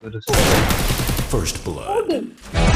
First blood.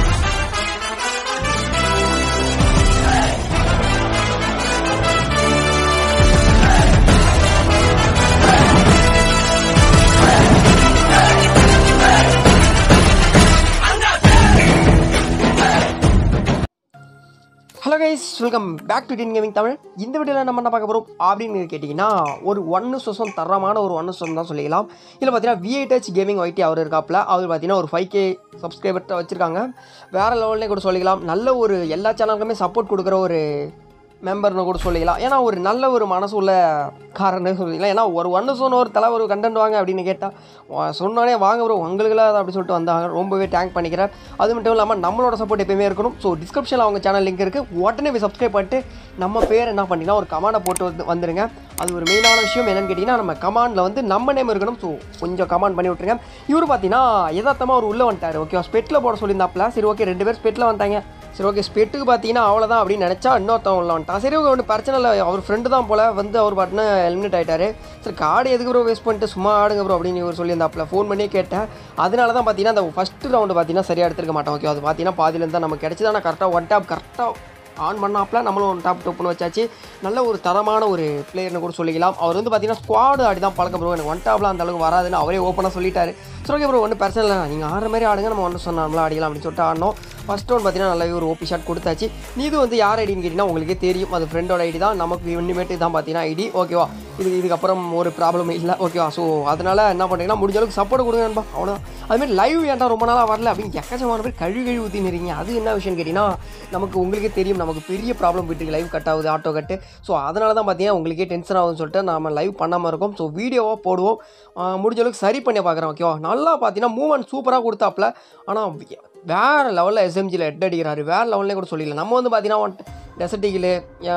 Hello guys welcome back to Tin gaming Tamil இந்த வீடியோவில் நம்ம என்ன பார்க்க போகிறோம் அப்படின்னு கேட்டிங்கன்னா ஒரு ஒன்று சொசம் தரமான ஒரு ஒன்று சொசம் தான் சொல்லிக்கலாம் இதில் பார்த்தீங்கன்னா விஐடச் கேமிங் ஒய்டி அவர் இருக்காப்புல அவர் பார்த்தீங்கன்னா ஒரு ஃபைவ் கே சப்ஸ்கிரைபர்கிட்ட வச்சுருக்காங்க வேறு லெவல்லே கூட சொல்லிக்கலாம் நல்ல ஒரு எல்லா சேனலுக்குமே சப்போர்ட் கொடுக்குற ஒரு மெம்பர்னு கூட சொல்லிக்கலாம் ஏன்னா ஒரு நல்ல ஒரு மனசு உள்ள காரன்னு சொல்லிக்கலாம் ஏன்னா ஒரு ஒன்று சொன்ன ஒரு தலை ஒரு கண்டென்ட் வாங்க அப்படின்னு கேட்டால் சொன்னானே வாங்க ப்ரோ உங்களுக்குலாம் அப்படி சொல்லிட்டு வந்தாங்க ரொம்பவே டேங்க் பண்ணிக்கிறேன் அது மட்டும் இல்லாமல் நம்மளோட சப்போர்ட் எப்பயுமே இருக்கணும் ஸோ டிஸ்கிரிப்ஷனில் அவங்க சேனல் லிங்க் இருக்குது உடனே போய் சப்ஸ்கிரைப் பண்ணிட்டு நம்ம பேர் என்ன பண்ணிங்கன்னா ஒரு கமாண்டை போட்டு வந்து வந்துருங்க அது ஒரு மெயினான விஷயம் என்னன்னு கேட்டிங்கன்னா நம்ம கமாண்டில் வந்து நம்ம நேம் இருக்கணும் ஸோ கொஞ்சம் கமாண்ட் பண்ணி விட்ருங்க இவர் பார்த்தீங்கன்னா யதார்த்தமாக அவர் உள்ளே வந்துட்டார் ஓகே ஸ்பெட்டில் போட சொல்லியிருந்தாப்புல சரி ஓகே ரெண்டு பேர் ஸ்பெட்டில் வந்தாங்க சரி ஓகே ஸ்பெட்டுக்கு பார்த்தீங்கன்னா அவ்வளோதான் அப்படின்னு நினச்சா இன்னொருத்தவன் உள்ள வந்துட்டான் சரி ஓகே ஒன்றும் பிரச்சனை இல்லை அவர் ஃப்ரெண்டு தான் போல் வந்து அவர் பாட்டுன்னு எலிமினேட் ஆகிட்டாரு சரி கார்டு எதுக்கு ப்ரோ வேஸ்ட் பண்ணிட்டு சும்மா ஆடுங்க ப்ரோ அப்படின்னு இவர் சொல்லியிருந்தாப்புல ஃபோன் பண்ணி கேட்டேன் அதனால தான் பார்த்தீங்கன்னா அந்த ஃபஸ்ட்டு ரவுண்டு பார்த்தீங்கன்னா சரியாக எடுத்துருக்க மாட்டோம் ஓகே அது பார்த்தீங்கன்னா பாதியிலேருந்து தான் நம்ம கிடச்சிது ஆனால் கரெக்டாக ஒன் டேப் கரெக்டாக ஆன் பண்ணாப்புல நம்மளும் ஒன் டாப் டோப்னு வச்சாச்சு நல்ல ஒரு தரமான ஒரு பிளேயர்னு கூட சொல்லிக்கலாம் அவர் வந்து பார்த்தீங்கன்னா ஸ்குவாடு ஆடி தான் பழக்கம் ப்ரோ எனக்கு ஒன் டாப்லாம் அந்த அளவுக்கு வராதுன்னு அவரே ஓப்பனாக சொல்லிட்டாரு சரி ஓகே ப்ரோ ஒன்றும் பிரச்சனை இல்லை நீங்கள் ஆடுற மாதிரி ஆடுங்க நம்ம ஒன்று சொன்னாமலாம் அடிக்கலாம் அப்படின்னு சொல்லிட்டு ஆடணும் ஃபஸ்ட் ஒன் பார்த்தீங்கன்னா நல்லாவே ஒரு ஓபி ஷாட் கொடுத்தாச்சு இது வந்து யார் ஐடின்னு கேட்டிங்கன்னா உங்களுக்கே தெரியும் அது ஃப்ரெண்டோட ஐடி தான் நமக்கு இனிமேட்டு தான் பார்த்தீங்கன்னா ஐடி ஓகேவா இது இதுக்கப்புறம் ஒரு ப்ராப்ளம் இல்லை ஓகேவா ஸோ அதனால் என்ன பண்ணுறீங்கன்னா முடிஞ்ச அளவுக்கு சப்போர்ட் கொடுங்க நண்பா அவ்வளோதான் அதுமாதிரி லைவ் ஏன்டா ரொம்ப நாளாக வரல அப்படின்னு எக்கச்சமான பேர் கழுவி கழுவி ஊற்றினுறீங்க அது என்ன விஷயம்னு கேட்டிங்கன்னா நமக்கு உங்களுக்கே தெரியும் நமக்கு பெரிய ப்ராப்ளம் போயிட்டு லைவ் கட் ஆகுது ஆட்டோ கட்டு ஸோ அதனால தான் பார்த்தீங்கன்னா உங்களுக்கே டென்ஷன் ஆகுதுன்னு சொல்லிட்டு நம்ம லைவ் பண்ணாமல் இருக்கோம் ஸோ வீடியோவாக போடுவோம் ஆஹ் முடிஞ்ச அளவுக்கு சரி பண்ணி பார்க்குறேன் ஓகேவா நல்லா பார்த்தீங்கன்னா மூவ்மெண்ட் சூப்பராக கொடுத்தாப்புல ஆனால் வேறு லெவலில் எஸ்எம்ஜியில் ஹெட் அடிக்கிறாரு வேறு லெவல்லே கூட சொல்லிடல நம்ம வந்து பார்த்தீங்கன்னா டெசர்டிகில்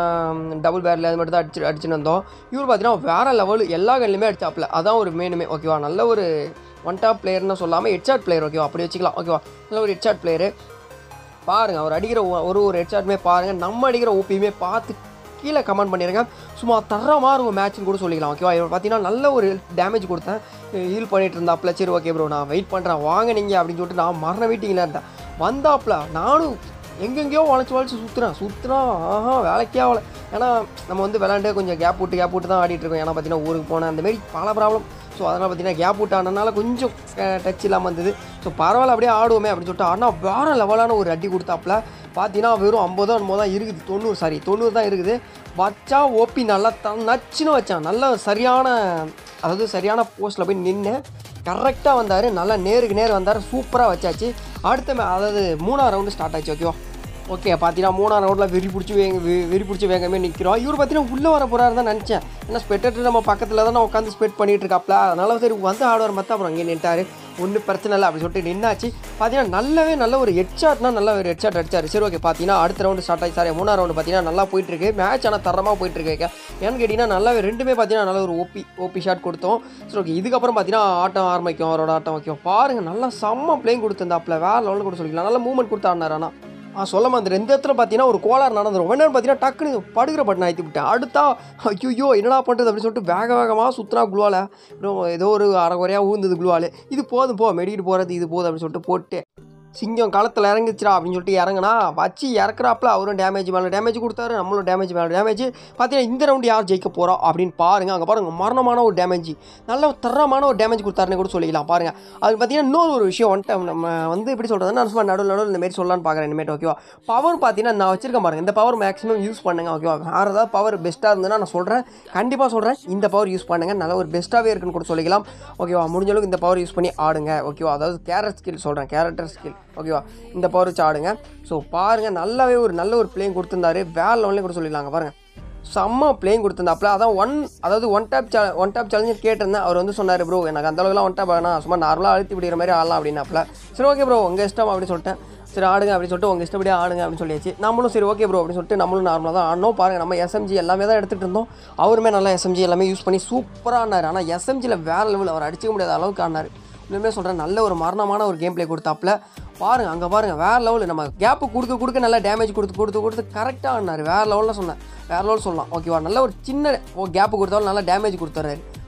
டபுள் பேரில் அது மட்டும் தான் அடிச்சு அடிச்சுன்னு வந்தோம் இவர் பார்த்தீங்கன்னா வேறு லெவல் எல்லா கண்ணிலுமே அடிச்சாப்புல அதான் ஒரு மெயினுமே ஓகேவா நல்ல ஒரு ஒன் டாப் பிளேயர்னு சொல்லாமல் ஹெட்ஷாட் பிளேயர் ஓகேவா அப்படி வச்சுக்கலாம் ஓகேவா நல்ல ஒரு ஹெட்ஷாட் பிளேயரு பாருங்கள் அவர் அடிக்கிற ஒ- ஒரு ஒரு ஹெட்ஷாட்டுமே பாருங்கள் நம்ம அடிக்கிற ஓபியுமே பார்த்து கீழே கமெண்ட் பண்ணிடுங்க சும்மா தரமாக இருக்கும் மேட்ச்னு கூட சொல்லிக்கலாம் ஓகேவா இவர் பார்த்தீங்கன்னா நல்ல ஒரு டேமேஜ் கொடுத்தேன் ஹீல் பண்ணிட்டு இருந்தாப்புல சரி ஓகே ப்ரோ நான் வெயிட் பண்ணுறேன் வாங்க நீங்கள் அப்படின்னு சொல்லிட்டு நான் மரண வெயிட்டிங்கில் இருந்தேன் வந்தாப்புல நானும் எங்கெங்கேயோ வளைச்சு வளைச்சு சுற்றுறேன் சுற்றுனா ஆஹா வேலைக்கே ஆகலை ஏன்னா நம்ம வந்து விளாண்டு கொஞ்சம் கேப் விட்டு கேப் விட்டு தான் ஆடிட்டு இருக்கோம் ஏன்னா பார்த்தீங்கன்னா ஊருக்கு போனேன் அந்த மாதிரி பல ப்ராப்ளம் ஸோ அதனால் பார்த்தீங்கன்னா கேப் விட்டு ஆனதுனால கொஞ்சம் டச் இல்லாமல் இருந்தது ஸோ பரவாயில்ல அப்படியே ஆடுவோமே அப்படின்னு சொல்லிட்டு ஆனால் வேறு லெவலான ஒரு அடி கொடுத்தாப்புல பார்த்தீங்கன்னா வெறும் ஐம்பதோ ஐம்பதோ தான் இருக்குது தொண்ணூறு சாரி தொண்ணூறு தான் இருக்குது வச்சா ஓபி நல்லா த நச்சுன்னு வச்சான் நல்ல சரியான அதாவது சரியான போஸ்ட்டில் போய் நின்று கரெக்டாக வந்தார் நல்லா நேருக்கு நேர் வந்தார் சூப்பராக வச்சாச்சு அடுத்த மே அதாவது மூணாவது ரவுண்டு ஸ்டார்ட் ஆச்சு ஓகேவா ஓகே பார்த்தீங்கன்னா மூணாவது ரவுண்டில் வெறி பிடிச்சி வேங்க வெ- வெறி பிடிச்சி வேகமே நிற்கிறோம் இவர் பார்த்தீங்கன்னா உள்ளே வர போகிறாரு தான் நினச்சேன் ஏன்னா ஸ்பெட்டர் நம்ம பக்கத்தில் தான் உட்காந்து ஸ்பெட் பண்ணிட்டு இருக்காப்ல அதனால சரி வந்து ஆடுவார் மற்ற அப்புறம் அங்கே நின்ட்டாரு ஒன்றும் பிரச்சனை இல்லை அப்படி சொல்லிட்டு நின்னாச்சு பார்த்தீங்கன்னா நல்லாவே நல்ல ஒரு ஹெட்ஷாட்னா நல்ல ஒரு ஹெட்ஷாட் அடிச்சாரு சரி ஓகே பார்த்தீங்கன்னா அடுத்த ரவுண்டு ஸ்டார்ட் ஆகி சாரி மூணாவது ரவுண்டு பார்த்தீங்கன்னா நல்லா போயிட்டு இருக்கு மேட்ச் ஆனால் தரமாக போயிட்டு இருக்கு ஏன்னு கேட்டிங்கன்னா நல்லாவே ரெண்டுமே பார்த்தீங்கன்னா நல்ல ஒரு ஓபி ஓபி ஷாட் கொடுத்தோம் சரி ஓகே இதுக்கப்புறம் பார்த்தீங்கன்னா ஆட்டம் ஆரம்பிக்கும் அவரோட ஆட்டம் வைக்கும் பாருங்க நல்லா செம்ம பிளேயிங் கொடுத்துருந்தாப்புல வேற லெவலில் கூட சொல்லிக்கலாம் நல்ல மூவ்மெண்ட் கொடுத்து ஆடினார் ஆனால் ஆ சொல்லாம அந்த ரெண்டு இடத்துல பார்த்தீங்கன்னா ஒரு கோளாறு நடந்துரும் என்னன்னு பார்த்தீங்கன்னா டக்குன்னு படுகிற பட்டன் ஆயிட்டு விட்டேன் அடுத்தா ஐயோ என்னடா பண்ணுறது அப்படின்னு சொல்லிட்டு வேக வேகமாக சுற்றுனா குளுவால ஏதோ ஒரு அரை குறையாக ஊந்தது குளுவால் இது போதும் போ மெடிக்கிட்டு போகிறது இது போதும் அப்படின்னு சொல்லிட்டு போட்டு சிங்கம் களத்தில் இறங்குச்சுடா அப்படின்னு சொல்லிட்டு இறங்குனா வச்சு இறக்குறாப்புல அவரும் டேமேஜ் மேலே டேமேஜ் கொடுத்தாரு நம்மளும் டேமேஜ் மேலே டேமேஜ் பார்த்தீங்கன்னா இந்த ரவுண்டு யார் ஜெயிக்க போகிறோம் அப்படின்னு பாருங்கள் அங்கே பாருங்கள் மரணமான ஒரு டேமேஜ் நல்ல ஒரு தரமான ஒரு டேமேஜ் கொடுத்தாருன்னு கூட சொல்லிக்கலாம் பாருங்கள் அது பார்த்தீங்கன்னா இன்னொரு ஒரு விஷயம் ஒன் டைம் நம்ம வந்து எப்படி சொல்கிறதுன்னா நான் சும்மா நடுவில் நடுவில் இந்த மாதிரி சொல்லலாம்னு பார்க்குறேன் இனிமேட்டு ஓகேவா பவர் பார்த்தீங்கன்னா நான் வச்சிருக்கேன் பாருங்க இந்த பவர் மேக்ஸிமம் யூஸ் பண்ணுங்க ஓகேவா வேறு ஏதாவது பவர் பெஸ்ட்டாக இருந்ததுன்னா நான் சொல்கிறேன் கண்டிப்பாக சொல்கிறேன் இந்த பவர் யூஸ் பண்ணுங்க நல்ல ஒரு பெஸ்ட்டாகவே இருக்குன்னு கூட சொல்லிக்கலாம் ஓகேவா முடிஞ்ச அளவுக்கு இந்த பவர் யூஸ் பண்ணி ஆடுங்க ஓகேவா அதாவது கேரட் ஸ்கில் சொல்கிறேன் கேரக்டர் ஸ்கில் ஓகேவா இந்த பவர் வச்சு ஆடுங்க ஸோ பாருங்கள் நல்லாவே ஒரு நல்ல ஒரு பிளேயிங் கொடுத்துருந்தாரு வேற லெவல்லே கூட சொல்லிடலாங்க பாருங்கள் செம்ம பிளேயிங் கொடுத்துருந்தாப்புல அதான் ஒன் அதாவது one tap say one tap challenger கேட்டிருந்தேன் அவர் வந்து சொன்னார் ப்ரோ எனக்கு அந்த அளவுக்குலாம் ஒன் டேப் வேணாம் சும்மா நார்மலாக அழுத்தி விடுற மாதிரி ஆடலாம் அப்படின்னாப்புல சரி ஓகே ப்ரோ உங்கள் இஷ்டம் அப்படின்னு சொல்லிட்டேன் சரி ஆடுங்க அப்படின்னு சொல்லிட்டு உங்கள் இஷ்டப்படியே ஆடுங்க அப்படின்னு சொல்லியாச்சு நம்மளும் சரி ஓகே ப்ரோ அப்படின்னு சொல்லிட்டு நம்மளும் நார்மலாக தான் ஆடணும் பாருங்கள் நம்ம எஸ்எம்ஜி எல்லாமே தான் எடுத்துகிட்டு இருந்தோம் அவருமே நல்லா எஸ்எம்ஜி எல்லாமே யூஸ் பண்ணி சூப்பராக ஆனார் ஆனால் எஸ்எம்ஜியில் வேறு லெவல் அவர் அடிச்சிக்க முடியாத அளவுக்கு ஆனார் இன்னுமே சொல்கிறேன் நல்ல ஒரு மரணமான ஒரு கேம் ப்ளே கொடுத்தாப்புல பாருங்கள் அங்கே பாருங்கள் வேறு லெவல் நம்ம கேப்பு கொடுக்க கொடுக்க நல்லா டேமேஜ் கொடுத்து கொடுத்து கொடுத்து கரெக்டாக ஆனார் வேறு லெவலில் சொன்னேன் வேறு லெவல் சொல்லலாம் ஓகேவா நல்ல ஒரு சின்ன ஓ கேப்பு கொடுத்தாலும் நல்லா டேமேஜ் கொடுத்துறாரு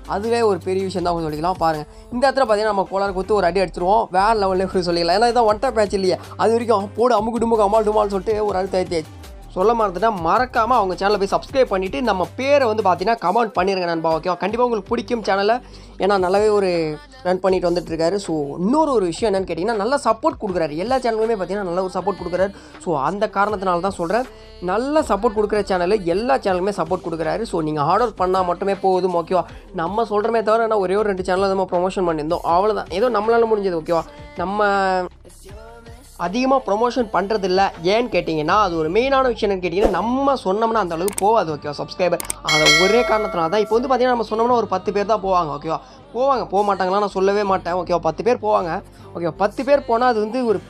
அதுவே ஒரு பெரிய விஷயம் தான் சொல்லிக்கலாம் பாருங்கள் இந்த இடத்துல பார்த்தீங்கன்னா நம்ம கோளாறு குத்து ஒரு அடி அடிச்சிருவோம் வேறு லெவலில் சொல்லிக்கலாம் ஏன்னா இதான் ஒன் டைம் மேட்ச் இல்லையே அது வரைக்கும் போடு அமுக்கு டுமுக்கு அமால் டுமால் சொல்லிட்டு ஒரு அடி தேத்தி சொல்ல மறந்துட்டா மறக்காமல் அவங்க சேனலை போய் சப்ஸ்கிரைப் பண்ணிவிட்டு நம்ம பேரை வந்து பார்த்தீங்கன்னா கமெண்ட் பண்ணிடுங்க நண்பா ஓகேவா கண்டிப்பாக உங்களுக்கு பிடிக்கும் சேனலை ஏன்னா நல்லாவே ஒரு ரன் பண்ணிட்டு வந்துட்டு இருக்காரு ஸோ இன்னொரு ஒரு விஷயம் என்னன்னு கேட்டிங்கன்னா நல்ல சப்போர்ட் கொடுக்குறாரு எல்லா சேனலுமே பார்த்தீங்கன்னா நல்ல ஒரு சப்போர்ட் கொடுக்குறாரு ஸோ அந்த காரணத்தினால தான் சொல்கிறேன் நல்ல சப்போர்ட் கொடுக்குற சேனலு எல்லா சேனலுமே சப்போர்ட் கொடுக்குறாரு ஸோ நீங்கள் ஆர்டர் பண்ணால் மட்டுமே போதும் ஓகேவா நம்ம சொல்கிறமே தவிர நான் ஒரே ஒரு ரெண்டு சேனலில் நம்ம ப்ரொமோஷன் பண்ணியிருந்தோம் அவ்வளோதான் ஏதோ நம்மளால முடிஞ்சது ஓகேவா நம்ம அதிகமாக ப்ரொமோஷன் பண்ணுறதில்ல ஏன்னு கேட்டிங்கன்னா அது ஒரு மெயினான விஷயம் என்னன்னு கேட்டிங்கன்னா நம்ம சொன்னோம்னா அந்த அளவுக்கு போகாது ஓகேவா சப்ஸ்கிரைபர் அந்த ஒரே காரணத்தினால தான் இப்போ வந்து பார்த்தீங்கன்னா நம்ம சொன்னோம்னா ஒரு பத்து பேர் தான் போவாங்க ஓகேவா போவாங்க போக மாட்டாங்களா நான் சொல்லவே மாட்டேன் ஓகேவா பத்து பேர் போவாங்க ஓகேவா பத்து பேர் போனால் அது வந்து ஒரு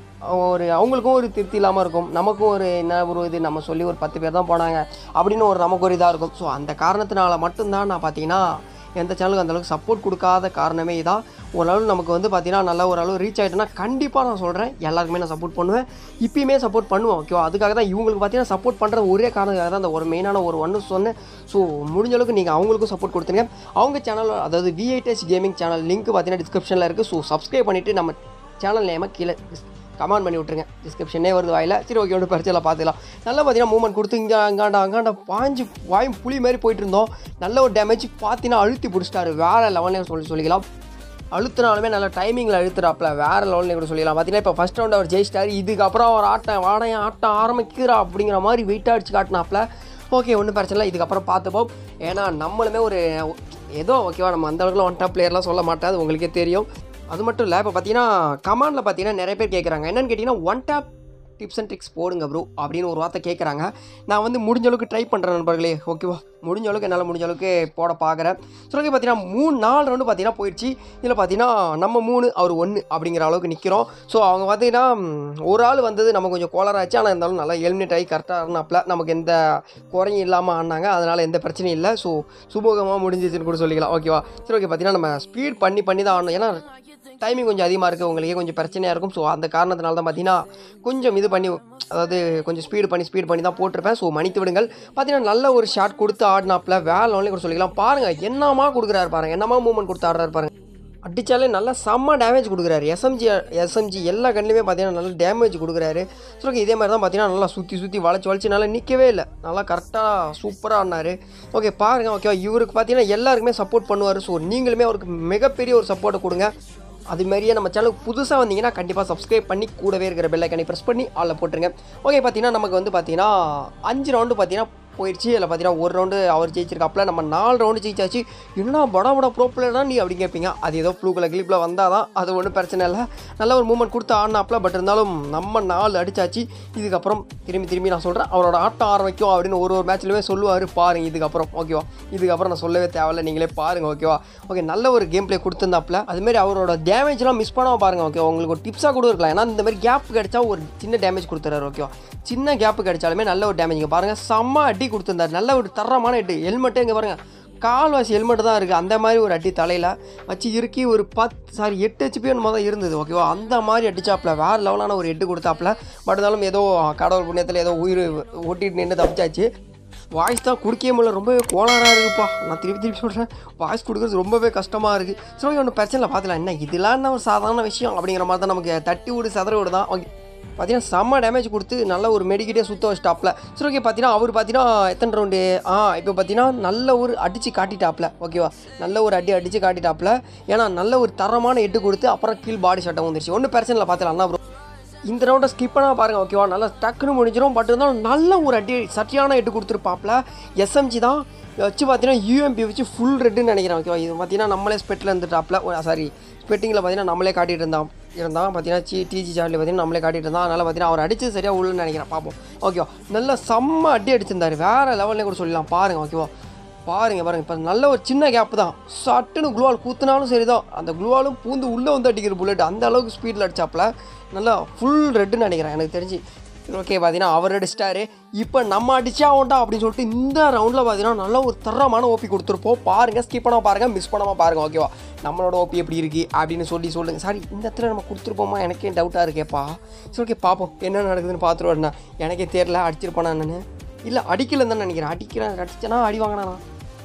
ஒரு அவங்களுக்கும் ஒரு திருப்தி இல்லாமல் இருக்கும் நமக்கும் ஒரு என்ன ஒரு இது நம்ம சொல்லி ஒரு பத்து பேர் தான் போனாங்க அப்படின்னு ஒரு நமக்கு ஒரு இதாக இருக்கும் ஸோ அந்த காரணத்தினால மட்டும்தான் நான் பார்த்தீங்கன்னா எந்த சேனலுக்கு அந்தளவுக்கு சப்போர்ட் கொடுக்காத காரணமே இதான் ஓரளவு நமக்கு வந்து பார்த்தீங்கன்னா நல்ல ஓரளவு ரீச் ஆகிட்டோன்னா கண்டிப்பாக நான் சொல்கிறேன் எல்லாருக்குமே நான் சப்போர்ட் பண்ணுவேன் இப்பயுமே சப்போர்ட் பண்ணுவேன் ஓகேவா அதுக்காக தான் இவங்களுக்கு பார்த்தீங்கன்னா சப்போர்ட் பண்ணுற ஒரே காரணத்துக்காக தான் அந்த ஒரு மெயினான ஒரு ஒன்று சொன்னேன் ஸோ முடிஞ்ச அளவுக்கு நீங்கள் அவங்களுக்கும் சப்போர்ட் கொடுத்துருங்க அவங்க சேனல் அதாவது விஐடிஎஸ் கேமிங் சேனல் லிங்க் பார்த்தீங்கன்னா டிஸ்கிரிப்ஷனில் இருக்குது ஸோ சப்ஸ்கிரைப் பண்ணிவிட்டு நம்ம சேனல் நேமை கீழே கமெண்ட் பண்ணி விட்ருங்க டிஸ்கிரிப்ஷனே வருது வாயில் சரி ஓகே ஒன்று பரிச்சையில் பார்த்துக்கலாம் நல்லா பார்த்தீங்கன்னா மூவ்மெண்ட் கொடுத்து இங்கே அங்காண்டா அங்காண்டா பாஞ்சு வாயும் புளி மாதிரி போயிட்டு இருந்தோம் நல்ல ஒரு டேமேஜ் பார்த்தீங்கன்னா அழுத்தி பிடிச்சிட்டாரு வேறு லெவல்லே சொல்லி சொல்லிக்கலாம் அழுத்தினாலுமே நல்ல டைமிங்கில் அழுத்துறாப்புல வேறு லெவலில் கூட சொல்லிடலாம் பார்த்தீங்கன்னா இப்போ ஃபஸ்ட் ரவுண்ட் அவர் ஜெயிச்சிட்டாரு இதுக்கப்புறம் அவர் ஆட்டம் வாடையன் ஆட்டம் ஆரம்பிக்கிறா அப்படிங்கிற மாதிரி வெயிட் அடிச்சு காட்டினாப்புல ஓகே ஒன்றும் பிரச்சனை இல்லை இதுக்கப்புறம் பார்த்துப்போம் ஏன்னா நம்மளுமே ஒரு ஏதோ ஓகேவா நம்ம அந்த அளவுக்குலாம் ஒன் டாப் பிளேயர்லாம் சொல்ல மாட்டேன் அது உங்களுக்கே தெரியும் அது மட்டும் இல்லை இப்போ பார்த்தீங்கன்னா கமாண்டில் பார்த்தீங்கன்னா நிறைய பேர் கேட்குறாங்க என்னன்னு கேட்டிங்கன்னா one tap tips and tricks போடுங்க ப்ரோ அப்படின்னு ஒரு வார்த்தை கேட்குறாங்க நான் வந்து முடிஞ்ச அளவுக்கு ட்ரை பண்ணுறேன் நண்பர்களே ஓகேவா முடிஞ்ச அளவுக்கு என்னால் முடிஞ்ச அளவுக்கு போட பார்க்குறேன் ஸோ ஓகே பார்த்தீங்கன்னா மூணு நாலு ரவுண்டு பார்த்தீங்கன்னா போயிடுச்சு இதில் பார்த்தீங்கன்னா நம்ம மூணு அவர் ஒன்று அப்படிங்கிற அளவுக்கு நிற்கிறோம் ஸோ அவங்க பார்த்தீங்கன்னா ம், ஒரு ஆள் வந்தது நம்ம கொஞ்சம் கோலராச்சு ஆனால் இருந்தாலும் நல்லா எலிமினேட் ஆகி கரெக்டாக இருந்தாப்புல நமக்கு எந்த குறையும் இல்லாமல் ஆனாங்க அதனால் எந்த பிரச்சனையும் இல்லை ஸோ சுமூகமாக முடிஞ்சிச்சுன்னு கூட சொல்லிக்கலாம் ஓகேவா சரி ஓகே பார்த்தீங்கன்னா நம்ம ஸ்பீட் பண்ணி பண்ணி தான் ஆடணும் ஏன்னா டைமிங் கொஞ்சம் அதிகமாக இருக்குது உங்களுக்கே கொஞ்சம் பிரச்சனையாக இருக்கும் ஸோ அந்த காரணத்தினால தான் பார்த்தீங்கன்னா கொஞ்சம் இது பண்ணி அதாவது கொஞ்சம் ஸ்பீடு பண்ணி ஸ்பீட் பண்ணி தான் போட்டிருப்பேன் ஸோ மன்னித்து விடுங்கள் பார்த்தீங்கன்னா நல்ல ஒரு ஷாட் கொடுத்து ஆடினாப்புல வேலை ஒன்லி கூட சொல்லிக்கலாம் பாருங்கள் என்னமா கொடுக்குறாரு பாருங்க என்னமா மூவ்மெண்ட் கொடுத்து ஆடுறாரு பாருங்க அடித்தாலே நல்லா செம்ம டேமேஜ் கொடுக்குறாரு எஸ்எம்ஜி எஸ்எம்ஜி எல்லா கண்ணிலுமே பார்த்தீங்கன்னா நல்லா டேமேஜ் கொடுக்குறாரு ஸோ okay, இதே மாதிரி தான் பார்த்தீங்கன்னா நல்லா சுற்றி சுற்றி வளைச்சி வளைச்சி நல்லா நிற்கவே இல்லை நல்லா கரெக்டாக சூப்பராக ஆடினாரு ஓகே பாருங்கள் ஓகே இவருக்கு பார்த்தீங்கன்னா எல்லாருக்குமே சப்போர்ட் பண்ணுவார் ஸோ நீங்களுமே அவருக்கு மிகப்பெரிய ஒரு சப்போர்ட்டை கொடுங்க அது மாதிரியே நம்ம சேனலுக்கு புதுசாக வந்தீங்கன்னா கண்டிப்பாக சப்ஸ்கிரைப் பண்ணி கூடவே இருக்கிற பெல் ஐக்கனை ப்ரெஸ் பண்ணி ஆளில் போட்டுருங்க ஓகே பார்த்தீங்கன்னா நமக்கு வந்து பார்த்தீங்கன்னா அஞ்சு ரவுண்டு பார்த்தீங்கன்னா போயிடுச்சு அதில் பார்த்தீங்கன்னா ஒரு ரவுண்டு அவர் ஜெயிச்சிருக்காப்புல நம்ம நாலு ரவுண்டு ஜெயிச்சாச்சு என்ன படா படா ப்ரோ பிளேயர் நீ அப்படி கேட்பீங்க அது ஏதோ ப்ளூக்கில் கிளிப்பில் வந்தால் தான் அது ஒன்றும் பிரச்சனை இல்லை நல்ல ஒரு மூவ்மெண்ட் கொடுத்து ஆடினாப்புல பட் இருந்தாலும் நம்ம நாலு அடிச்சாச்சு இதுக்கப்புறம் திரும்பி திரும்பி நான் சொல்கிறேன் அவரோட ஆட்டம் ஆரம்பிக்கும் அப்படின்னு ஒரு ஒரு மேட்ச்லையுமே சொல்லுவார் பாருங்க இதுக்கப்புறம் ஓகேவா இதுக்கப்புறம் நான் சொல்லவே தேவையில்ல நீங்களே பாருங்க ஓகேவா ஓகே நல்ல ஒரு கேம் ப்ளே கொடுத்துருந்தாப்புல அதுமாரி அவரோட டேமேஜ்லாம் மிஸ் பண்ணாமல் பாருங்க ஓகே உங்களுக்கு ஒரு டிப்ஸாக கூட இருக்கலாம் ஏன்னா இந்த மாதிரி கேப் கிடைச்சா ஒரு சின்ன டேமேஜ் கொடுத்துறாரு ஓகேவா சின்ன கேப் கிடைச்சாலுமே நல்ல ஒரு டேமேஜ் இங்கே பாருங்கள் செம்ம அடி கொடுத்துருந்தாரு நல்ல ஒரு தரமான அடி ஹெல்மெட்டே இங்கே பாருங்கள் கால்வாசி ஹெல்மெட் தான் இருக்குது அந்த மாதிரி ஒரு அடி தலையில் வச்சு இறுக்கி ஒரு பத்து சாரி எட்டு ஹெச்பி என்னமோ தான் இருந்தது ஓகேவா அந்த மாதிரி அடிச்சாப்புல வேறு லெவலான ஒரு எட்டு கொடுத்தாப்புல பட் இருந்தாலும் ஏதோ கடவுள் புண்ணியத்தில் ஏதோ உயிர் ஓட்டிட்டு நின்று தப்பிச்சாச்சு வாய்ஸ் தான் கொடுக்கவே முடியல ரொம்பவே கோளாறாக இருக்குப்பா நான் திருப்பி திருப்பி சொல்கிறேன் வாய்ஸ் கொடுக்குறது ரொம்பவே கஷ்டமாக இருக்குது சரி ஒன்றும் பிரச்சனை இல்லை பார்த்துலாம் என்ன இதெல்லாம் என்ன ஒரு சாதாரண விஷயம் அப்படிங்கிற மாதிரி தான் நமக்கு தட்டி விடு சதற விடு தான் ஓகே பார்த்தீங்கன்னா செம்ம டேமேஜ் கொடுத்து நல்ல ஒரு மெடிக்கிட்டே சுத்த வச்சிட்டாப்ல சரி ஓகே பார்த்தீங்கன்னா அவர் பார்த்தீங்கன்னா எத்தனை ரவுண்டு ஆ இப்போ பார்த்தீங்கன்னா நல்ல ஒரு அடித்து காட்டிட்டாப்ல ஓகேவா நல்ல ஒரு அடி அடித்து காட்டிட்டாப்ல ஏன்னா நல்ல ஒரு தரமான எட்டு கொடுத்து அப்புறம் கீழ் பாடி சட்டம் வந்துருச்சு ஒன்றும் பிரச்சனை இல்லை பார்த்துலாம் ப்ரோ இந்த ரவுண்டை ஸ்கிப் பண்ணால் பாருங்கள் ஓகேவா நல்லா டக்குன்னு முடிஞ்சிடும் பட் இருந்தாலும் நல்ல ஒரு அடி சரியான எட்டு கொடுத்துருப்பாப்ல எஸ்எம்ஜி தான் வச்சு பார்த்தீங்கன்னா யூஎம்பி வச்சு ஃபுல் ரெட்டுன்னு நினைக்கிறேன் ஓகேவா இது பார்த்தீங்கன்னா நம்மளே ஸ்பெட்டில் இருந்துட்டாப்ல சாரி ஸ்பெட்டிங்கில் பார்த்தீங்கன்னா நம்மளே காட்டிட்டு இருந்தான் இருந்தான் பார்த்தீங்கன்னா சி டிஜி சார்ட்டில் பார்த்தீங்கன்னா நம்மளே காட்டிட்டு இருந்தான் அதனால் பார்த்தீங்கன்னா அவர் அடிச்சது சரியாக உள்ளன்னு நினைக்கிறேன் பார்ப்போம் ஓகேவா நல்ல செம்ம அடி அடிச்சிருந்தாரு வேறு லெவல்லே கூட சொல்லலாம் பாருங்கள் ஓகேவா பாருங்க பாருங்க இப்போ நல்ல ஒரு சின்ன கேப் தான் சட்டுன்னு குளுவால் கூத்துனாலும் சரி தான் அந்த குளுவாலும் பூந்து உள்ளே வந்து அடிக்கிற புல்லட் அந்த அளவுக்கு ஸ்பீடில் அடிச்சாப்புல நல்லா ஃபுல் ரெட்டுன்னு நினைக்கிறேன் எனக்கு தெரிஞ்சு ஓகே பார்த்தீங்கன்னா அவர் அடிச்சிட்டாரு இப்போ நம்ம அடிச்சா உண்டா அப்படின்னு சொல்லிட்டு இந்த ரவுண்டில் பார்த்தீங்கன்னா நல்ல ஒரு தரமான ஓபி கொடுத்துருப்போம் பாருங்கள் ஸ்கிப் பண்ணாமல் பாருங்கள் மிஸ் பண்ணாமல் பாருங்கள் ஓகேவா நம்மளோட ஓபி எப்படி இருக்குது அப்படின்னு சொல்லி சொல்லுங்கள் சாரி இந்த இடத்துல நம்ம கொடுத்துருப்போமா எனக்கே டவுட்டாக இருக்கேப்பா சரி ஓகே பார்ப்போம் என்ன நடக்குதுன்னு பார்த்துருவேன் எனக்கே தெரியல அடிச்சிருப்பானா என்னன்னு இல்லை அடிக்கலன்னு தான் நினைக்கிறேன் அடிக்கிறேன் அடிச்சேனா அடி வாங்கினா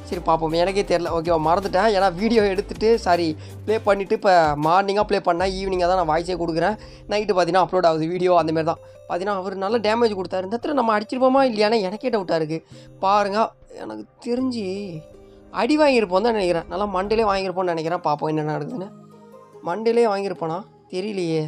சரி பார்ப்போம் எனக்கே தெரில ஓகேவா மறந்துட்டேன் ஏன்னா வீடியோ எடுத்துகிட்டு சாரி ப்ளே பண்ணிவிட்டு இப்போ மார்னிங்காக ப்ளே பண்ணேன் ஈவினிங்காக தான் நான் வாய்ஸே கொடுக்குறேன் நைட்டு பார்த்தீங்கன்னா அப்லோட் ஆகுது வீடியோ அந்தமாரி தான் பார்த்தீங்கன்னா அவர் நல்ல டேமேஜ் கொடுத்தாரு இந்த இடத்துல நம்ம அடிச்சிருப்போமா இல்லையானே எனக்கே டவுட்டாக இருக்குது பாருங்கள் எனக்கு தெரிஞ்சு அடி வாங்கியிருப்போம் தான் நினைக்கிறேன் நல்லா மண்டிலே வாங்கியிருப்போம்னு நினைக்கிறேன் பார்ப்போம் என்ன நடக்குதுன்னு மண்டிலே வாங்கியிருப்பானா தெரியலையே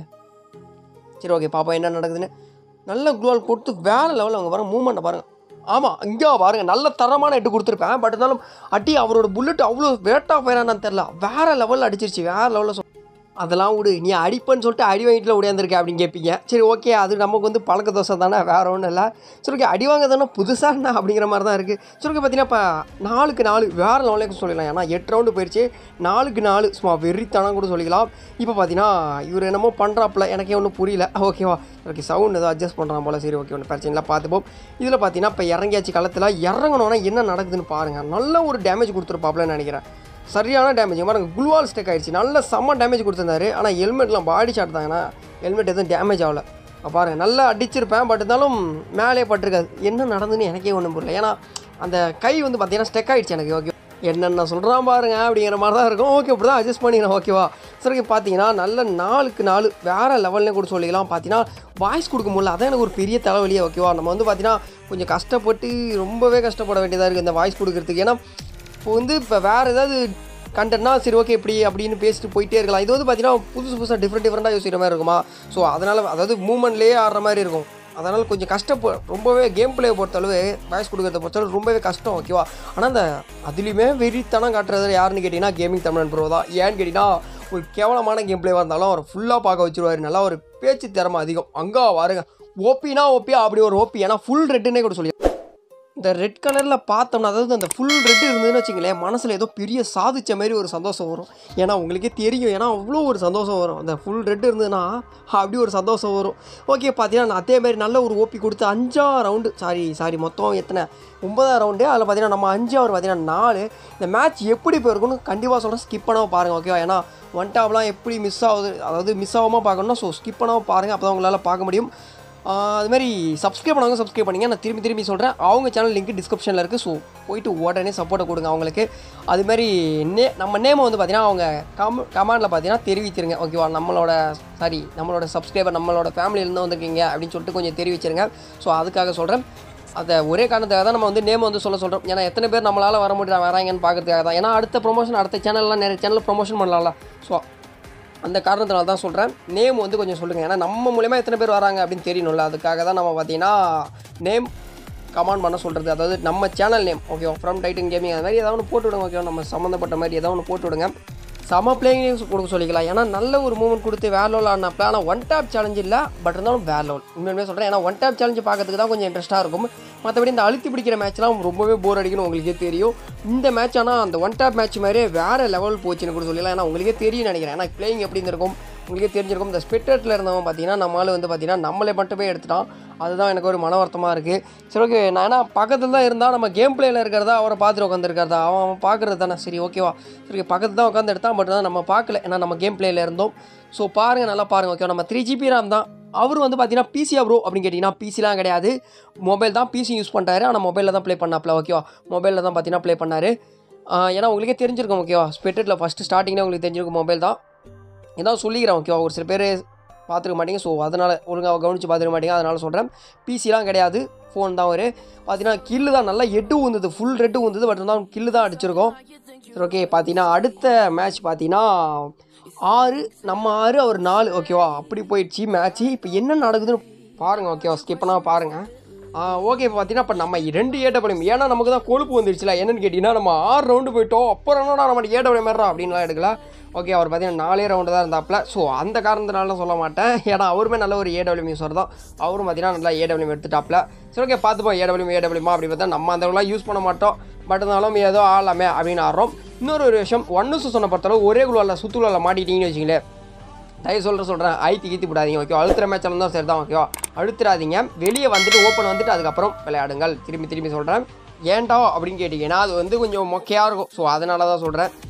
சரி ஓகே பார்ப்போம் என்ன நடக்குதுன்னு நல்ல குளோல் கொடுத்து வேறு லெவலில் அவங்க பாருங்க மூமெண்ட்டை பாருங்கள் ஆமாம் இங்கே பாருங்கள் நல்ல தரமான எட்டு கொடுத்துருப்பேன் பட் இருந்தாலும் அடி அவரோட புல்லட் அவ்வளோ வேட் ஆஃப் ஆயிரான்னு தெரில வேறு லெவலில் அடிச்சிருச்சு வேறு லெவலில் அதெல்லாம் விடு நீ அடிப்பேன்னு சொல்லிட்டு அடி வாங்கிட்டு உடையாந்துருக்க அப்படின்னு கேட்பீங்க சரி ஓகே அது நமக்கு வந்து பழக்க தோசை தானே வேறு ஒன்றும் இல்லை சரி ஓகே அடி வாங்க தானே புதுசாக என்ன அப்படிங்கிற மாதிரி தான் இருக்குது சரி ஓகே பார்த்தீங்கன்னா இப்போ நாலுக்கு நாலு வேறு லெவலுக்கு சொல்லிடலாம் ஏன்னா எட்டு ரவுண்டு போயிடுச்சு நாலுக்கு நாலு சும்மா வெறித்தனம் கூட சொல்லிக்கலாம் இப்போ பார்த்தீங்கன்னா இவர் என்னமோ பண்ணுறாப்புல எனக்கே ஒன்றும் புரியல ஓகேவா ஓகே சவுண்ட் ஏதோ அட்ஜஸ்ட் பண்ணுறான் போல சரி ஓகே ஒன்று பிரச்சனை இல்லை பார்த்துப்போம் இதில் பார்த்தீங்கன்னா இப்போ இறங்கியாச்சு களத்தில் இறங்கணுன்னா என்ன நடக்குதுன்னு பாருங்கள் நல்ல ஒரு டேமேஜ் கொடுத்துருப்பாப்புலன்னு நினைக்கிறேன் சரியான டேமேஜ் பாருங்க குளுவால் ஸ்டெக் ஆயிடுச்சு நல்ல செம்ம டேமேஜ் கொடுத்துருந்தாரு ஆனால் ஹெல்மெட்லாம் பாடி ஷாட் தாங்கண்ணா ஹெல்மெட் எதுவும் டேமேஜ் ஆகல அப்ப பாருங்க நல்லா அடிச்சிருப்பேன் பட் இருந்தாலும் மேலே பட்டிருக்காது என்ன நடந்துன்னு எனக்கே ஒன்றும் புரியல ஏன்னா அந்த கை வந்து பார்த்தீங்கன்னா ஸ்டெக் ஆயிடுச்சு எனக்கு ஓகே என்னென்ன சொல்கிறான் பாருங்க அப்படிங்கிற மாதிரி தான் இருக்கும் ஓகே இப்படி தான் அட்ஜஸ்ட் பண்ணிக்கிறேன் ஓகேவா சரி பார்த்தீங்கன்னா நல்ல நாலுக்கு நாலு வேறு லெவல்லே கூட சொல்லிக்கலாம் பார்த்தீங்கன்னா வாய்ஸ் கொடுக்க முடியல அதான் எனக்கு ஒரு பெரிய தலைவலியே ஓகேவா நம்ம வந்து பார்த்தீங்கன்னா கொஞ்சம் கஷ்டப்பட்டு ரொம்பவே கஷ்டப்பட வேண்டியதாக இருக்குது இந்த வாய்ஸ் கொடுக்கறதுக்கு ஏன்னா இப்போ வந்து இப்போ வேறு ஏதாவது கண்டென்ட்னா சரி ஓகே இப்படி அப்படின்னு பேசிட்டு போயிட்டே இருக்கலாம் இது வந்து பார்த்தீங்கன்னா புதுசு புதுசாக டிஃப்ரெண்ட் டிஃப்ரெண்ட்டாக யோசிக்கிற மாதிரி இருக்குமா ஸோ அதனால் அதாவது மூமெண்ட்லேயே ஆடுற மாதிரி இருக்கும் அதனால் கொஞ்சம் கஷ்டப்போ ரொம்பவே கேம் பிளே பொறுத்தளவு வாய்ஸ் கொடுக்கறத பொறுத்தளவு ரொம்பவே கஷ்டம் ஓகேவா ஆனால் அந்த அதுலேயுமே வெறித்தனம் காட்டுறது யாருன்னு கேட்டிங்கன்னா கேமிங் தமிழன் ப்ரோ தான் ஏன்னு கேட்டிங்கன்னா ஒரு கேவலமான கேம் பிளேவாக இருந்தாலும் அவர் ஃபுல்லாக பார்க்க வச்சிருவாரு நல்லா ஒரு பேச்சு திறமை அதிகம் அங்கே வாருங்க ஓபினா ஓபியா அப்படி ஒரு ஓபி ஏன்னா ஃபுல் ரெட்டுன்னே கூட சொல்லி இந்த ரெட் கலரில் பார்த்தோம்னா அதாவது அந்த ஃபுல் ரெட் இருந்ததுன்னு வச்சுங்களேன் மனசில் ஏதோ பெரிய சாதிச்ச மாதிரி ஒரு சந்தோஷம் வரும் ஏன்னா உங்களுக்கே தெரியும் ஏன்னா அவ்வளோ ஒரு சந்தோஷம் வரும் அந்த ஃபுல் ரெட் இருந்ததுன்னா அப்படி ஒரு சந்தோஷம் வரும் ஓகே பார்த்தீங்கன்னா நான் அதே மாதிரி நல்ல ஒரு ஓபி கொடுத்து அஞ்சா ரவுண்டு சாரி சாரி மொத்தம் எத்தனை ஒன்பதாம் ரவுண்டு அதில் பார்த்தீங்கன்னா நம்ம அஞ்சாவது பார்த்தீங்கன்னா நாலு இந்த மேட்ச் எப்படி போயிருக்குன்னு கண்டிப்பாக சொல்கிறேன் ஸ்கிப் பண்ணாமல் பாருங்கள் ஓகேவா ஏன்னா ஒன் டாப்லாம் எப்படி மிஸ் ஆகுது அதாவது மிஸ் ஆகாமல் பார்க்கணும்னா ஸோ ஸ்கிப் பண்ணாமல் பாருங்கள் அப்போ தான் உங்களால் பார்க்க முடியும் ஆஹ் அது மாதிரி சப்ஸ்கிரைப் பண்ணவங்க சப்ஸ்கிரைப் பண்ணிங்க நான் திரும்பி திரும்பி சொல்கிறேன் அவங்க சேனல் லிங்க் டிஸ்கிரிப்ஷனில் இருக்குது ஸோ போயிட்டு உடனே சப்போர்ட்டை கொடுங்க அவங்களுக்கு அது மாதிரி நே நம்ம நேமை வந்து பார்த்தீங்கன்னா அவங்க கம் கமெண்டில் பார்த்தீங்கன்னா தெரிவிச்சிருங்க ஓகேவா நம்மளோட சாரி நம்மளோட சப்ஸ்கிரைபர் நம்மளோட ஃபேமிலியிலேருந்து வந்திருக்கீங்க அப்படின்னு சொல்லிட்டு கொஞ்சம் தெரிவிச்சிருங்க ஸோ அதுக்காக சொல்கிறேன் அதை ஒரே காரணத்துக்காக தான் நம்ம வந்து நேம் வந்து சொல்ல சொல்கிறோம் ஏன்னா எத்தனை பேர் நம்மளால் வர முடியல வராங்கன்னு பார்க்கறதுக்காக தான் ஏன்னா அடுத்த ப்ரொமோஷன் அடுத்த சேனல்லாம் நிறைய சேனல் ப்ரொமோஷன் பண்ணலாம்ல ஸோ அந்த காரணத்தினால தான் சொல்கிறேன் நேம் வந்து கொஞ்சம் சொல்லுங்கள் ஏன்னா நம்ம மூலயமா எத்தனை பேர் வராங்க அப்படின்னு தெரியணும்ல அதுக்காக தான் நம்ம பார்த்தீங்கன்னா நேம் கமெண்ட் பண்ண சொல்கிறது அதாவது நம்ம channel name okay from Titan gaming அது மாதிரி ஏதாவது ஒன்று போட்டு விடுங்க ஓகே நம்ம சம்மந்தப்பட்ட மாதிரி ஏதாவது ஒன்று போட்டு விடுங்க செம பிளேயிங் கொடுக்க சொல்லிக்கலாம் ஏன்னா நல்ல ஒரு மூமெண்ட் கொடுத்து வேற லெவல் ஆடினப்பல ஆனால் ஒன் டேப் சேலஞ்ச் இல்லை பட் இருந்தாலும் வேற லெவல் உண்மையுமே சொல்கிறேன் ஏன்னா ஒன் டேப் சேலஞ்சு பார்க்கறதுக்கு தான் கொஞ்சம் இன்ட்ரெஸ்ட்டாக இருக்கும் மற்றபடி இந்த அழுத்தி பிடிக்கிற மேட்ச்லாம் ரொம்பவே போர் அடிக்கணும் உங்களுக்கே தெரியும் இந்த மேட்ச் ஆனால் அந்த ஒன் டேப் மேட்ச் மாதிரியே வேறு லெவல் போச்சுன்னு கூட சொல்லலாம் ஏன்னா உங்களுக்கே தெரியும் நினைக்கிறேன் ஏன்னா பிளேயிங் எப்படி இருந்திருக்கும் உங்களுக்கே தெரிஞ்சிருக்கும் இந்த ஸ்பெட்டர்ட்டில் இருந்தவன் பார்த்தீங்கன்னா நம்மளால் வந்து பார்த்தீங்கன்னா நம்மளே மட்டுமே எடுத்துட்டான் அதுதான் எனக்கு ஒரு மன வருத்தமாக இருக்குது சரி ஓகே நான் ஏன்னா பக்கத்தில் தான் இருந்தால் நம்ம கேம் பிளேயில் இருக்கிறதா அவரை பார்த்துட்டு உட்காந்துருக்கிறதா அவன் அவன் பார்க்குறது தானே சரி ஓகேவா சரி பக்கத்தில் தான் உட்காந்து எடுத்தான் பட் தான் நம்ம பார்க்கல ஏன்னா நம்ம கேம் பிளேயில் இருந்தோம் ஸோ பாருங்கள் நல்லா பாருங்கள் ஓகே நம்ம த்ரீ ஜிபி ரேம் தான் அவர் வந்து பார்த்தீங்கன்னா பிசியா ப்ரோ அப்படின்னு கேட்டிங்கன்னா பிசிலாம் கிடையாது மொபைல் தான் பிசி யூஸ் பண்ணுறாரு ஆனால் மொபைலில் தான் ப்ளே பண்ணாப்ல ஓகேவா மொபைலில் தான் பார்த்தீங்கன்னா ப்ளே பண்ணார் ஏன்னா உங்களுக்கே தெரிஞ்சிருக்கும் ஓகேவா ஸ்பெட்டரில் ஃபஸ்ட்டு ஸ்டார்டிங்கில் உங்களுக்கு தெரிஞ்சிருக்கும் மொபைல் தான் ஏதாவது சொல்லிக்கிறேன் ஓகேவா ஒரு சில பேர் பார்த்துக்க மாட்டீங்க ஸோ அதனால் ஒழுங்காக கவனித்து பார்த்துக்க மாட்டீங்க அதனால் சொல்கிறேன் பிசிலாம் கிடையாது ஃபோன் தான் ஒரு பார்த்தீங்கன்னா கில்லு தான் நல்லா எட்டு ஊந்துது ஃபுல் ரெட்டு ஊந்துது பட் இருந்தாலும் கில்லு தான் அடிச்சிருக்கோம் சரி ஓகே பார்த்தீங்கன்னா அடுத்த மேட்ச் பார்த்தீங்கன்னா ஆறு நம்ம ஆறு அவர் நாலு ஓகேவா அப்படி போயிடுச்சு மேட்ச்சு இப்போ என்ன நடக்குதுன்னு பாருங்கள் ஓகேவா ஸ்கிப் பண்ணால் பாருங்கள் ஓகே இப்போ பார்த்தீங்கன்னா இப்போ நம்ம ரெண்டு ஏடபிள்யூம் ஏன்னா நமக்கு தான் கொழுப்பு வந்துருச்சுல என்னன்னு கேட்டிங்கன்னா நம்ம ஆறு ரவுண்டு போயிட்டோம் அப்புறம் என்னடா நம்ம ஏடபிள்யூ மாதிரிடா அப்படின்லாம் எடுக்கல ஓகே அவர் பார்த்தீங்கன்னா நாலே ரவுண்டு தான் இருந்தாப்புல ஸோ அந்த காரணத்தினால சொல்ல மாட்டேன் ஏன்னா அவருமே நல்ல ஒரு ஏடபிள்யூ யூஸர் தான் அவரும் பார்த்தீங்கன்னா நல்லா ஏடபிள்யூ எடுத்துட்டாப்ல சரி ஓகே பார்த்துப்போம் ஏடபிள்யூ ஏடபிள்யூமா அப்படி பார்த்தா நம்ம அந்த அளவுலாம் யூஸ் பண்ண மாட்டோம் பட் இருந்தாலும் ஏதோ ஆடலாமே அப்படின்னு ஆடுறோம் இன்னொரு ஒரு விஷயம் ஒன்று சொன்ன பொறுத்தளவு ஒரே குழுவில் சுற்றுலாவில் மாட்டிட்டீங்கன்னு வச்சிங்களேன் தயவு சொல்கிற சொல்கிறேன் ஐத்தி கீத்தி விடாதீங்க ஓகே அழுத்துற மேட்ச் தான் சரி தான் ஓகேவா அழுத்துறாதீங்க வெளியே வந்துட்டு ஓப்பன் வந்துட்டு அதுக்கப்புறம் விளையாடுங்கள் திரும்பி திரும்பி சொல்கிறேன் ஏன்டா அப்படின்னு கேட்டிங்கன்னா அது வந்து கொஞ்சம் மொக்கையாக இருக்கும் ஸோ அதனால தான் சொல்கிறேன்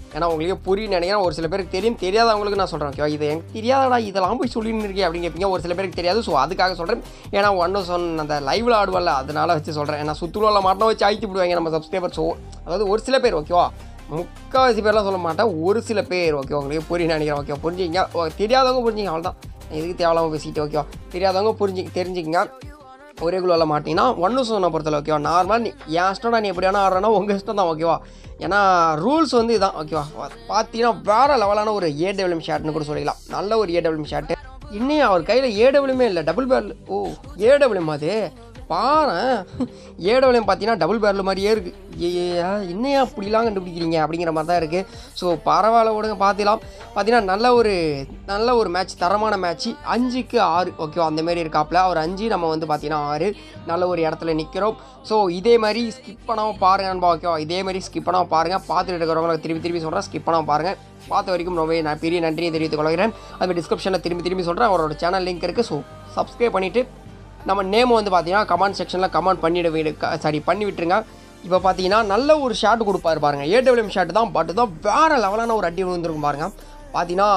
ஏன்னா உங்களுக்கு புரியும் நினைக்கிறேன் ஒரு சில பேருக்கு தெரியும் தெரியாதவங்களுக்கு நான் சொல்கிறேன் ஓகேவா இது எனக்கு தெரியாதடா இதெல்லாம் போய் சொல்லின்னு இருக்கேன் அப்படின்னு கேட்பீங்க ஒரு சில பேருக்கு தெரியாது ஸோ அதுக்காக சொல்கிறேன் ஏன்னா ஒன்று சொன்ன அந்த லைவில் ஆடுவல்ல அதனால வச்சு சொல்கிறேன் ஏன்னா சுற்றுலாவில் மாட்டினா வச்சு அழித்து விடுவாங்க நம்ம சப்ஸ்கிரைபர் ஸோ அதாவது ஒரு சில பேர் ஓகேவா முக்கால்வாசி பேர்லாம் சொல்ல மாட்டேன் ஒரு சில பேர் ஓகே உங்களுக்கு புரியும் நினைக்கிறேன் ஓகே புரிஞ்சுங்க ஓ, தெரியாதவங்க புரிஞ்சுங்க அவ்வளோதான் எதுக்கு தேவையில்லாமல் பேசிட்டு ஓகேவா தெரியாதவங்க புரிஞ்சு தெரிஞ்சுக்கங்க ஒரே குழுவில் மாட்டிங்கன்னா ஒன்று சொன்ன பொறுத்தல ஓகேவா நார்மலாக நீ என் இஷ்டம் நீ எப்படி வேணா ஆடுறனா உங்கள் இஷ்டம் தான் ஓகேவா ஏன்னா ரூல்ஸ் வந்து இதான் ஓகேவா பார்த்தீங்கன்னா வேறு லெவலான ஒரு ஏடபிள்யூஎம் ஷாட்னு கூட சொல்லிக்கலாம் நல்ல ஒரு ஏடபிள்யூஎம் ஷாட்டு இன்னும் அவர் கையில் ஏடபிள்யூமே இல்லை டபுள் பேரல் ஓ ஏடபிள்யூம் அது பாரு ஏடபிள்யூம் பார்த்தீங்கன்னா டபுள் பேரல் மாதிரியே இருக்குது ஏ இன்னும் அப்படிலாம் கண்டுபிடிக்கிறீங்க அப்படிங்கிற மாதிரி தான் இருக்குது ஸோ பரவாயில்ல விடுங்க பார்த்துலாம் பார்த்தீங்கன்னா நல்ல ஒரு நல்ல ஒரு மேட்ச் தரமான மேட்ச் அஞ்சுக்கு ஆறு ஓகேவா அந்த மாதிரி இருக்காப்புல ஒரு அஞ்சு நம்ம வந்து பார்த்தீங்கன்னா ஆறு நல்ல ஒரு இடத்துல நிற்கிறோம் ஸோ இதே மாதிரி ஸ்கிப் பண்ணாமல் பாருங்க நண்பா ஓகேவா இதே மாதிரி ஸ்கிப் பண்ணாமல் பாருங்கள் பார்த்துட்டு இருக்கிறவங்களுக்கு திரும்பி திரும்பி சொல்கிறேன் ஸ்கிப் பண்ணாமல் பாருங்கள் பார்த்த வரைக்கும் ரொம்ப நான் பெரிய நன்றியை தெரிவித்துக் கொள்கிறேன் அது டிஸ்கிரிப்ஷனில் திரும்பி திரும்பி சொல்கிறேன் அவரோட சேனல் லிங்க் இருக்குது ஸோ சப்ஸ்கிரைப் பண்ணிவிட்டு நம்ம நேம் வந்து பார்த்தீங்கன்னா கமெண்ட் செக்ஷனில் கமெண்ட் பண்ணிட விடு சாரி பண்ணி விட்டுருங்க இப்போ பார்த்தீங்கன்னா நல்ல ஒரு ஷாட் கொடுப்பாரு பாருங்க ஏடபிள்யூஎம் ஷாட் தான் பட் தான் வேறு லெவலான ஒரு அடி விழுந்திருக்கும் பாருங்க பார்த்தீங்கன்னா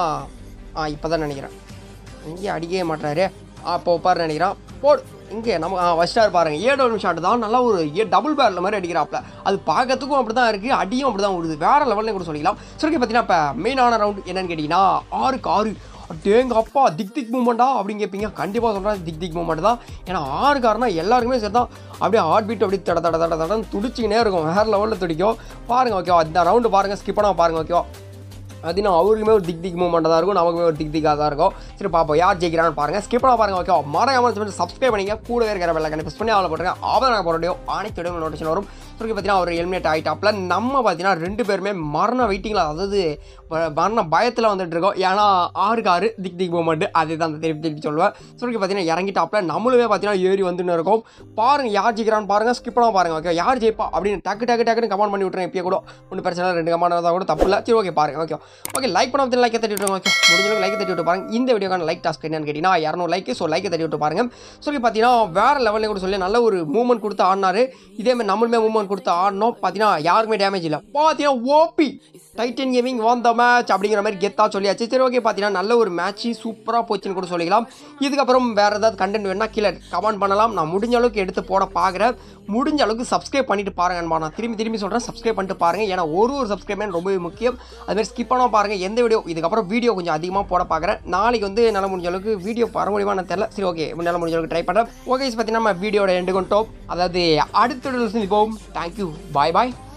ஆ இப்போ தான் நினைக்கிறேன் இங்கே அடிக்கவே மாட்டாரு அப்போ பாரு நினைக்கிறான் போடு இங்கே நம்ம ஆ ஃபஸ்ட்டாக பாருங்க ஏடபிள்யூஎம் ஷாட் தான் நல்லா ஒரு ஏ டபுள் பேரில் மாதிரி அடிக்கிறாப்ல அது பார்க்கறதுக்கும் அப்படி தான் இருக்குது அடியும் அப்படி தான் விடுது வேறு லெவலில் கூட சொல்லிக்கலாம் சரி பார்த்தீங்கன்னா இப்போ மெயினான ரவுண்ட் என்னன்னு கேட்டிங்கன்னா ஆறுக்கு ஆறு டேங்க அப்பா திக் திக் மூமெண்ட்டா அப்படின்னு கேட்பீங்க கண்டிப்பாக சொல்கிறேன் திக் திக் மூமெண்ட் தான் ஏன்னா ஆறு காரணம் எல்லாருக்குமே சரி தான் அப்படியே ஹார்ட் பீட் அப்படியே தட தட தட தடன்னு துடிச்சிக்கினே இருக்கும் வேறு லெவலில் துடிக்கும் பாருங்கள் ஓகேவா இந்த ரவுண்டு பாருங்கள் ஸ்கிப் பண்ணாமல் பாருங்கள் ஓகேவா அது நான் அவருக்குமே ஒரு திக் திக் மூமெண்ட்டாக தான் இருக்கும் நமக்குமே ஒரு திக் திக்காக தான் இருக்கும் சரி பார்ப்போம் யார் ஜெயிக்கிறான்னு பாருங்கள் ஸ்கிப் பண்ணால் பாருங்கள் ஓகே மறக்காமல் சப்ஸ்கிரைப் பண்ணிங்க கூடவே இருக்கிற வெள்ளை கண்டிப்பாக பண்ணி அவளை போட்டுருங்க அவன் நான் போகிறோம் அனைத்து இடமும் நோட்டிஷன் வரும் சொல்லி பார்த்தீங்கன்னா அவர் எலிமினேட் ஆகிட்டாப்ல நம்ம பார்த்தீங்கன்னா ரெண்டு பேருமே மரண வெயிட்டிங்கில் அதாவது வ- மரண பயத்தில் வந்துட்டு இருக்கோம் ஏன்னா ஆறுக்கு ஆறு திக் திக் மூமெண்ட் அதே தான் திருப்பி திருப்பி சொல்லுவேன் சொல்லி பார்த்தீங்கன்னா இறங்கிட்டாப்ல நம்மளுமே பார்த்தீங்கன்னா ஏறி வந்துன்னு இருக்கோம் பாருங்கள் யார் ஜெயிக்கிறான்னு பாருங்கள் ஸ்கிப் பண்ணாமல் பாருங்கள் ஓகே யார் ஜெயிப்பா அப்படின்னு டக்கு டக்கு டக்குன்னு கமெண்ட் பண்ணி விட்றேன் இப்பயே கூட ஒன்றும் பிரச்சனை இல்லை ரெண்டு கமெண்ட் வந்தால் கூட தப்பு இல்லை சரி ஓகே பாருங்க ஓகே ஓகே லைக் பண்ண லைக்கை தட்டி விட்டுருங்க ஓகே முடிஞ்சளவுக்கு லைக்கை தட்டி விட்டு பாருங்க இந்த வீடியோக்கான லைக் டாஸ்க் என்னன்னு கேட்டிங்கன்னா இரநூறு லைக் ஸோ லைக்கை தட்டி விட்டு பாருங்க சொல்லி பார்த்தீங்கன்னா வேற லெவலில் கூட சொல்லி நல்ல ஒரு மூவ்மெண்ட் கொடுத்து ஆடினாரு இதே மாதிரி நம்மளுமே மூவ்மெண்ட் கொடுத்து ஆடினோம் பார்த்தீங்கன்னா யாருக்குமே டேமேஜ் இல்லை பார்த்தீங்கன்னா OP Titan gaming won the match அப்படிங்கிற மாதிரி கெத்தாக சொல்லியாச்சு சரி ஓகே பார்த்தீங்கன்னா நல்ல ஒரு மேட்ச் சூப்பராக போச்சுன்னு கூட சொல்லிக்கலாம் இதுக்கப்புறம் வேறு ஏதாவது கண்டென்ட் வேணா கீழே கமெண்ட் பண்ணலாம் நான் முடிஞ்ச அளவுக்கு எடுத்து போட பார்க்குறேன் முடிஞ்ச அளவுக்கு சப்ஸ்கிரைப் பண்ணிட்டு பாருங்க நண்பா. நான் திரும்பி திரும்பி சொல்கிறேன் சப்ஸ்கிரைப் பண்ணிட்டு பாருங்க ஏன்னா ஒரு ஒரு சப்ஸ்கிரைப் ரொம்பவே முக்கியம் அதுமாதிரி ஸ்கிப் பண்ணாம பாருங்க எந்த வீடியோ இதுக்கப்புறம் வீடியோ கொஞ்சம் அதிகமாக போட பார்க்குறேன் நாளைக்கு வந்து நல்ல முடிஞ்ச அளவுக்கு வீடியோ வர முடியுமா நான் தெரியல சரி ஓகே நல்ல முடிஞ்ச அளவுக்கு ட்ரை பண்ணுறேன் ஓகே பார்த்தீங்கன்னா நம்ம வீடியோட எண்டு கொண்டோம் அதாவது அடுத்த வீடியோவில் சந்திப்போம் தேங்க்யூ பாய் பாய்